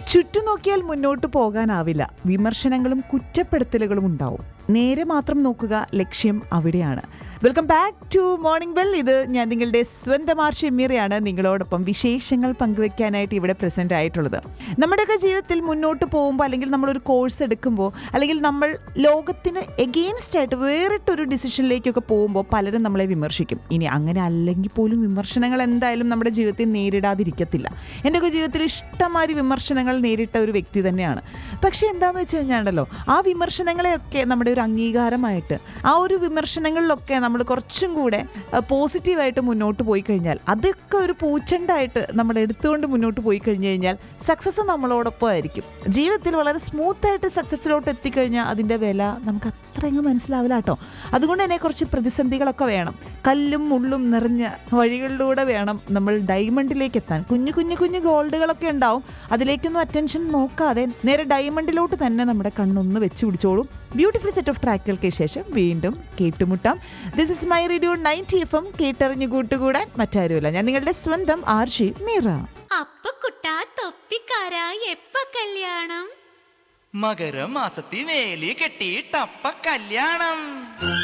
ചുറ്റും നോക്കിയാൽ മുന്നോട്ട് പോകാനാവില്ല വിമർശനങ്ങളും കുറ്റപ്പെടുത്തലുകളും ഉണ്ടാവും നേരെ മാത്രം നോക്കുക ലക്ഷ്യം അവിടെയാണ് welcome back to morning well ഇത് ഞാൻ നിങ്ങളുടെ സ്വന്തം ആർഷി മീറയാണ് നിങ്ങളോടൊപ്പം വിശേഷങ്ങൾ പങ്കുവെക്കാനായിട്ട് ഇവിടെ പ്രസന്റ് ആയിട്ടുള്ളത് നമ്മുടെയൊക്കെ ജീവിതത്തിൽ മുന്നോട്ട് പോകുമ്പോൾ അല്ലെങ്കിൽ നമ്മളൊരു കോഴ്സ് എടുക്കുമ്പോൾ അല്ലെങ്കിൽ നമ്മൾ ലോകത്തിന് എഗെയിൻസ്റ്റ് ആയിട്ട് വേറിട്ടൊരു ഡിസിഷനിലേക്കൊക്കെ പോകുമ്പോൾ പലരും നമ്മളെ വിമർശിക്കും ഇനി അങ്ങനെ അല്ലെങ്കിൽ പോലും വിമർശനങ്ങൾ എന്തായാലും നമ്മുടെ ജീവിതത്തിൽ നേരിടാതിരിക്കത്തില്ല എൻ്റെയൊക്കെ ജീവിതത്തിൽ ഇഷ്ടമാതിരി വിമർശനങ്ങൾ നേരിട്ട ഒരു വ്യക്തി തന്നെയാണ് പക്ഷേ എന്താണെന്ന് വെച്ച് കഴിഞ്ഞാണ്ടല്ലോ ആ വിമർശനങ്ങളെയൊക്കെ നമ്മുടെ ഒരു അംഗീകാരമായിട്ട് ആ ഒരു വിമർശനങ്ങളിലൊക്കെ നമ്മൾ കുറച്ചും കൂടെ പോസിറ്റീവായിട്ട് മുന്നോട്ട് പോയി കഴിഞ്ഞാൽ അതൊക്കെ ഒരു പൂച്ചണ്ടായിട്ട് നമ്മൾ എടുത്തുകൊണ്ട് മുന്നോട്ട് പോയി കഴിഞ്ഞു കഴിഞ്ഞാൽ സക്സസ് നമ്മളോടൊപ്പം ആയിരിക്കും ജീവിതത്തിൽ വളരെ സ്മൂത്തായിട്ട് സക്സസ്സിലോട്ട് എത്തിക്കഴിഞ്ഞാൽ അതിൻ്റെ വില നമുക്ക് അത്രയങ്ങ് മനസ്സിലാവില്ല കേട്ടോ അതുകൊണ്ട് തന്നെ കുറച്ച് പ്രതിസന്ധികളൊക്കെ വേണം കല്ലും മുള്ളും നിറഞ്ഞ വഴികളിലൂടെ വേണം നമ്മൾ ഡയമണ്ടിലേക്ക് എത്താൻ കുഞ്ഞു കുഞ്ഞു കുഞ്ഞു ഗോൾഡുകളൊക്കെ ഉണ്ടാവും അതിലേക്കൊന്നും അറ്റൻഷൻ നോക്കാതെ നേരെ ഡയമണ്ടിലോട്ട് തന്നെ നമ്മുടെ കണ്ണൊന്ന് വെച്ച് പിടിച്ചോളും ബ്യൂട്ടിഫുൾ സെറ്റ് ഓഫ് ട്രാക്കുകൾക്ക് ശേഷം വീണ്ടും കേട്ടുമുട്ടാം this is my radio ninety F M കേട്ടറിഞ്ഞു കൂട്ടുകൂടാൻ മറ്റാരുമില്ല ഞാൻ നിങ്ങളുടെ സ്വന്തം ആർഷി മീറ അപ്പ കുട്ടാ തൊപ്പിക്കാരാ എപ്പ കല്യാണം മകരമാസത്തി വേലി കെട്ടിയിട്ടപ്പ കല്യാണം